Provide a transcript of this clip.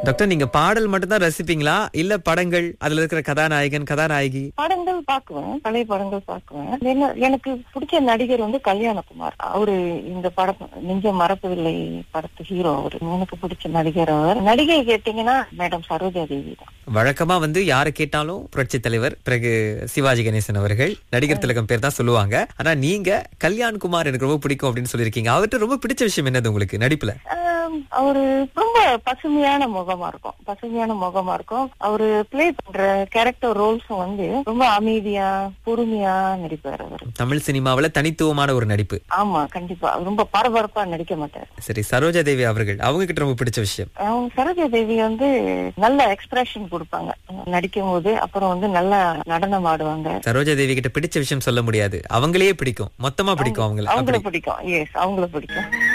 doctor நீங்க பாடல் மட்டும் தான் ரசிப்பீங்களா இல்ல படங்கள் அதுல இருக்கிற கதாநாயகன் கதாநாயகி படங்கள் பாக்குவேன் பழைய படங்கள் பாக்குவேன் என்ன எனக்கு பிடிச்ச நடிகர் வந்து கல்யாணகுமார் அவரு இந்த படம் நெஞ்ச மறப்பதில்லை படத்து ஹீரோ அவரு எனக்கு பிடிச்ச நடிகர் அவர் நடிகை கேட்டீங்கன்னா மேடம் சரோஜா தேவி தான் வழக்கமா வந்து யாரை கேட்டாலும் புரட்சி தலைவர் பிறகு சிவாஜி கணேசன் அவர்கள் நடிகர் திலகம் பேர் தான் சொல்லுவாங்க ஆனா நீங்க கல்யாண் குமார் எனக்கு ரொம்ப பிடிக்கும் அப்படின்னு சொல்லியிருக்கீங்க அவர்கிட்ட ரொம்ப பிடிச்ச விஷயம் என்னது உங்களுக்கு நடிப்புல ஆம், அவரு ரொம்ப பசுமையான முகமா இருக்கும் பசுமையான முகமா இருக்கும் அவரு பிளே பண்ற கேரக்டர் ரோல்ஸும் வந்து ரொம்ப அமைதியா பொறுமையா நடிப்பார் அவரு தமிழ் சினிமாவுல தனித்துவமான ஒரு நடிப்பு ஆமா கண்டிப்பா ரொம்ப பரபரப்பா நடிக்க மாட்டார் சரி சரோஜா தேவி அவர்கள் அவங்க கிட்ட ரொம்ப பிடிச்ச விஷயம் அவங்க சரோஜா தேவி வந்து நல்ல எக்ஸ்பிரஷன் கொடுப்பாங்க நடிக்கும் போது அப்புறம் வந்து நல்லா நடனம் ஆடுவாங்க சரோஜா தேவி கிட்ட பிடிச்ச விஷயம் சொல்ல முடியாது அவங்களையே பிடிக்கும் மொத்தமா பிடிக்கும் அவங்கள அவங்கள அப்படி பிடிக்கும் எஸ் அவங்கள பிடிக்கும்